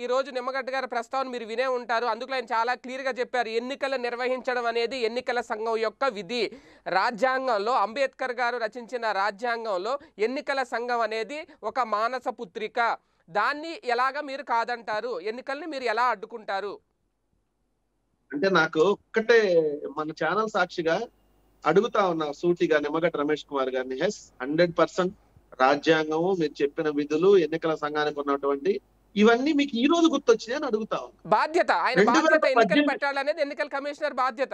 రోజు నిమ్మగడ్డ గారి ప్రస్తావన మీరు వినే ఉంటారు అందులో ఆయన చాలా క్లియర్గా చెప్పారు ఎన్నికలు నిర్వహించడం అనేది ఎన్నికల సంఘం యొక్క విధి రాజ్యాంగంలో అంబేద్కర్ గారు రచించిన రాజ్యాంగంలో ఎన్నికల సంఘం అనేది ఒక మానస పుత్రిక దాన్ని ఎలాగ మీరు కాదంటారు ఎన్నికల్ని మీరు ఎలా అడ్డుకుంటారు అంటే నాకు ఒక్కటే మన ఛానల్ సాక్షిగా అడుగుతా ఉన్నా సూటిగా నిమ్మగడ్డ రమేష్ కుమార్ గారిని హెస్ హండ్రెడ్ పర్సెంట్ రాజ్యాంగము మీరు చెప్పిన విధులు ఎన్నికల సంఘానికి ఉన్నటువంటి ఇవన్నీ మీకు ఈ రోజు గుర్తొచ్చినాయి అని అడుగుతా ఉన్నా బాధ్యత ఆయన రెండు వేల బాధ్యత ఎన్నికలు పద్దెనిమిది- పెట్టాలనేది ఎన్నికల కమిషనర్ బాధ్యత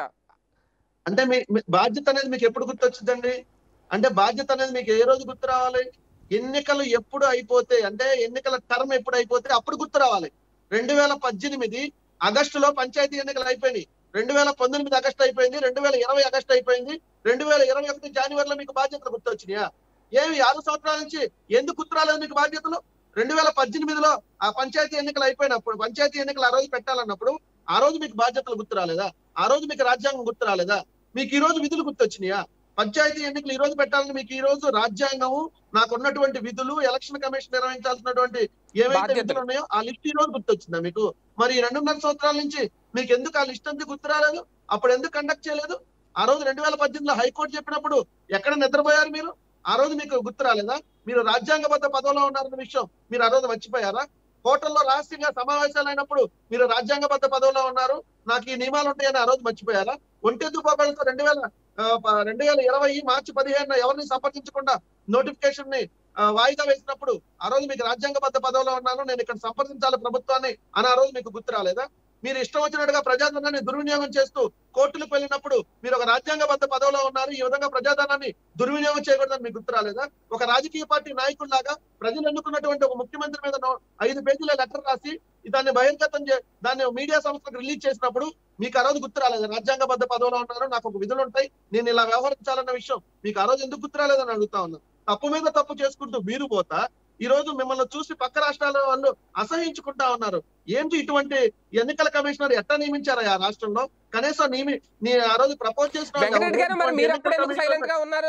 అంటే మీ మీ బాధ్యత అనేది మీకు ఎప్పుడు గుర్తొచ్చిందండి అంటే బాధ్యత అనేది మీకు ఏ రోజు గుర్తు రావాలి ఎన్నికలు ఎప్పుడు అయిపోతే అంటే ఎన్నికల టర్మ్ ఎప్పుడు అయిపోతే అప్పుడు గుర్తు రావాలి రెండు వేల పద్దెనిమిది ఆగస్టులో పంచాయతీ ఎన్నికలు అయిపోయినాయి రెండు వేల పంతొమ్మిది ఆగస్టు అయిపోయింది రెండు వేల ఇరవై ఆగస్టు అయిపోయింది రెండు వేల ఇరవై ఒకటి జనవరిలో మీకు బాధ్యతలు గుర్తొచ్చినాయా ఏమి ఆరు సంవత్సరాల నుంచి ఎందుకు గుర్తు రాలేదు మీకు బాధ్యతలు రెండు వేల పద్దెనిమిదిలో ఆ పంచాయతీ ఎన్నికలు అయిపోయినప్పుడు పంచాయతీ ఎన్నికలు ఆ రోజు పెట్టాలన్నప్పుడు ఆ రోజు మీకు బాధ్యతలు గుర్తు రాలేదా ఆ రోజు మీకు రాజ్యాంగం గుర్తు రాలేదా మీకు ఈ రోజు విధులు గుర్తొచ్చినాయా పంచాయతీ ఎన్నికలు ఈ రోజు పెట్టాలని మీకు ఈ రోజు రాజ్యాంగము నాకు ఉన్నటువంటి విధులు ఎలక్షన్ కమిషన్ నిర్వహించాల్సినటువంటి ఏవైతే బాధ్యతలు. విధులు ఉన్నాయో ఆ లిస్ట్ ఈ రోజు గుర్తొచ్చిందా మీకు మరి ఈ రెండున్నర సంవత్సరాల నుంచి మీకు ఎందుకు ఆ లిస్ట్ అంతా గుర్తు రాలేదు అప్పుడు ఎందుకు కండక్ట్ చేయలేదు ఆ రోజు రెండు వేల పద్దెనిమిదిలో హైకోర్టు చెప్పినప్పుడు ఎక్కడ నిద్రపోయారు మీరు ఆ రోజు మీకు గుర్తు రాలేదా మీరు రాజ్యాంగబద్ధ పదవిలో ఉన్నారన్న విషయం మీరు ఆ రోజు మర్చిపోయారా హోటల్లో రహస్యంగా సమావేశాలు అయినప్పుడు మీరు రాజ్యాంగబద్ధ పదవిలో ఉన్నారు నాకు ఈ నియమాలు ఉంటాయని ఆ రోజు మర్చిపోయారా ఒంటెద్దు పోబడితో రెండు వేల ఆ, ప- రెండు వేల ఇరవై మార్చి పదిహేను ఎవరిని సంప్రదించకుండా నోటిఫికేషన్ ని ఆ, వాయిదా వేసినప్పుడు ఆ రోజు మీకు రాజ్యాంగబద్ధ పదవిలో ఉన్నాను నేను ఇక్కడ సంప్రదించాలి ప్రభుత్వాన్ని అని ఆ రోజు మీకు గుర్తు రాలేదా మీరు ఇష్టం వచ్చినట్టుగా ప్రజాధనాన్ని దుర్వినియోగం చేస్తూ కోర్టులకు వెళ్ళినప్పుడు మీరు ఒక రాజ్యాంగబద్ధ పదవిలో ఉన్నారు ఈ విధంగా ప్రజాధనాన్ని దుర్వినియోగం చేయకూడదని మీకు గుర్తు రాలేదా ఒక రాజకీయ పార్టీ నాయకుల్లాగా ప్రజలు ఎన్నుకున్నటువంటి ఒక ముఖ్యమంత్రి మీద నో- ఐదు పేజీల లెటర్ రాసి దాన్ని బహిర్గతం చే దాన్ని మీడియా సంస్థలకు రిలీజ్ చేసినప్పుడు మీకు ఆ రోజు గుర్తు రాలేదు రాజ్యాంగబద్ధ పదవిలో ఉన్నారు నాకు ఒక విధులు ఉంటాయి నేను ఇలా వ్యవహరించాలన్న విషయం మీకు ఆ రోజు ఎందుకు గుర్తు రాలేదని అడుగుతా ఉన్నా తప్పు మీద తప్పు చేసుకుంటూ మీరు పోతా ఈ రోజు మిమ్మల్ని చూసి పక్క రాష్ట్రాల వాళ్ళు అసహించుకుంటా ఉన్నారు ఏంటి ఇటువంటి ఎన్నికల కమిషనర్ ఎట్లా నియమించారా ఆ రాష్ట్రంలో కనీసం నియమి నీ ఆ రోజు ప్రపోజ్ చేసిన వాళ్ళు వెంకటరెడ్డి గారు మరి ఇటువంటి మీరు ఎన్నికల అప్పుడు ఎందుకు కమిషనర్ సైలెంట్ గా ఉన్నారు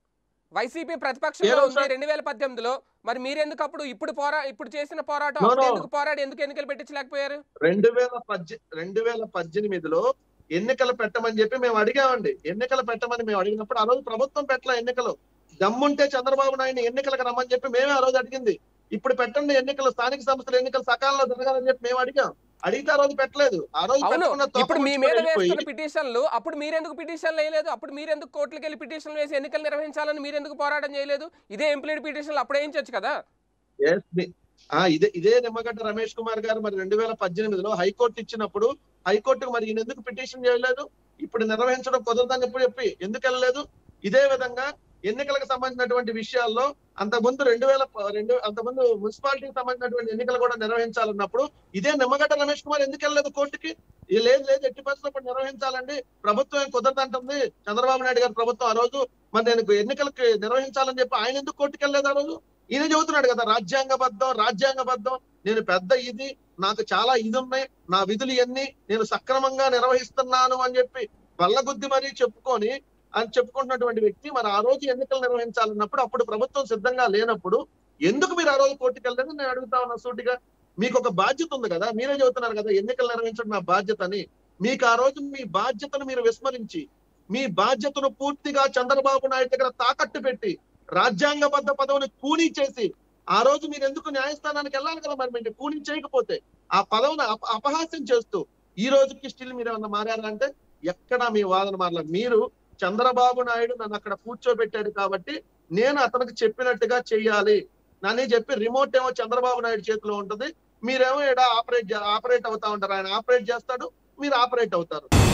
వైసీపీ ఏ ప్రతిపక్షంలో రోజు ఉంది సార్? రెండు వేల పద్దెనిమిదిలో మరి మీరెందుకు అప్పుడు ఇప్పుడు పోరా ఇప్పుడు చేసిన పోరాటం No, అప్పుడు no. ఎందుకు పోరాడి ఎందుకు ఎన్నికలు పెట్టించలేకపోయారు రెండు వేల పద్దె రెండు వేల పద్దెనిమిదిలో ఎన్నికలు పెట్టమని చెప్పి మేము అడిగామండి ఎన్నికలు పెట్టమని మేము అడిగినప్పుడు ఆ రోజు ప్రభుత్వం పెట్టలే ఎన్నికలు దమ్ముంటే చంద్రబాబు నాయుడు ఎన్నికలకు రమ్మని చెప్పి మేమే ఆ రోజు అడిగింది ఇప్పుడు పెట్టండి ఎన్నికలు స్థానిక సంస్థల ఎన్నికలు సకాలంలో జరగాలని చెప్పి మేము అడిగాం అడిగితే ఆ రోజు పెట్టలేదు ఆ రోజు అవును పెట్టుకున్న తోక ఇప్పుడు మీ ముడుచుకొని మీద వెళ్ళిపోయి, వేస్తున్న పిటిషన్లు అప్పుడు మీరెందుకు పిటిషన్లు వేయలేదు అప్పుడు మీరెందుకు కోర్టులకు వెళ్ళి పిటిషన్లు వేసి ఎన్నికలు నిర్వహించాలని మీరెందుకు పోరాటం చేయలేదు ఇదే ఎంప్లాయిడ్ పిటిషన్లు అప్పుడు వేయించవచ్చు కదా Yes, మీ- ఆ ఇదే ఇదే నిమ్మగడ్డ రమేష్ కుమార్ గారు మరి రెండు వేల పద్దెనిమిదిలో హైకోర్టు ఇచ్చినప్పుడు హైకోర్టుకు మరి ఈయన ఎందుకు పిటిషన్ చేయలేదు ఇప్పుడు నిర్వహించడం కుదరదని ఎప్పుడు చెప్పి ఎందుకు వెళ్ళలేదు ఇదే విధంగా ఎన్నికలకు సంబంధించినటువంటి విషయాల్లో అంతకుముందు రెండు వేల ప- రెండు అంతకుముందు మున్సిపాలిటీకి సంబంధించినటువంటి ఎన్నికలు కూడా నిర్వహించాలన్నప్పుడు ఇదే నిమ్మగడ్డ రమేష్ కుమార్ ఎందుకు వెళ్ళలేదు కోర్టుకి ఈ లేదు లేదు ఎట్టి పరిస్థితుల్లో నిర్వహించాలండి ప్రభుత్వం ఏం కుదరదంటుంది చంద్రబాబు నాయుడు గారి ప్రభుత్వం ఆ రోజు మరి నేను ఎన్నికలకి నిర్వహించాలని చెప్పి ఆయన ఎందుకు కోర్టుకి వెళ్ళలేదు ఆ రోజు ఈయన చెబుతున్నాడు కదా రాజ్యాంగబద్ధం రాజ్యాంగబద్ధం నేను పెద్ద ఇది నాకు చాలా ఇది ఉన్నాయి నా విధులు ఇవన్నీ నేను సక్రమంగా నిర్వహిస్తున్నాను అని చెప్పి బల్లగుద్ది మరీ చెప్పుకొని అని చెప్పుకుంటున్నటువంటి వ్యక్తి మరి ఆ రోజు ఎన్నికలు నిర్వహించాలన్నప్పుడు అప్పుడు ప్రభుత్వం సిద్ధంగా లేనప్పుడు ఎందుకు మీరు ఆ రోజు కోర్టుకు వెళ్ళలేదు నేను అడుగుతా ఉన్నా సూటిగా మీకు ఒక బాధ్యత ఉంది కదా మీరే చెబుతున్నారు కదా ఎన్నికలు నిర్వహించడం నా బాధ్యత అని మీకు ఆ రోజు మీ బాధ్యతను మీరు విస్మరించి మీ బాధ్యతను పూర్తిగా చంద్రబాబు నాయుడు దగ్గర తాకట్టు పెట్టి రాజ్యాంగబద్ధ పదవిని కూనీ చేసి ఆ రోజు మీరు ఎందుకు న్యాయస్థానానికి వెళ్ళాలి కదా మరి మీరు కూనీ చేయకపోతే ఆ పదవిని అప- అపహాస్యం చేస్తూ ఈ రోజుకి స్టిల్ మీరు ఏమన్నా మారారా అంటే ఎక్కడ మీ వాదన మారల మీరు చంద్రబాబు నాయుడు నన్ను అక్కడ కూర్చోబెట్టాడు కాబట్టి నేను అతనికి చెప్పినట్టుగా చెయ్యాలి నన్ను చెప్పి రిమోట్ ఏమో చంద్రబాబు నాయుడు చేతిలో ఉంటుంది మీరేమో ఇక్కడ ఆపరేట్ ఆపరేట్ అవుతా ఉంటారు ఆయన ఆపరేట్ చేస్తాడు మీరు ఆపరేట్ అవుతారు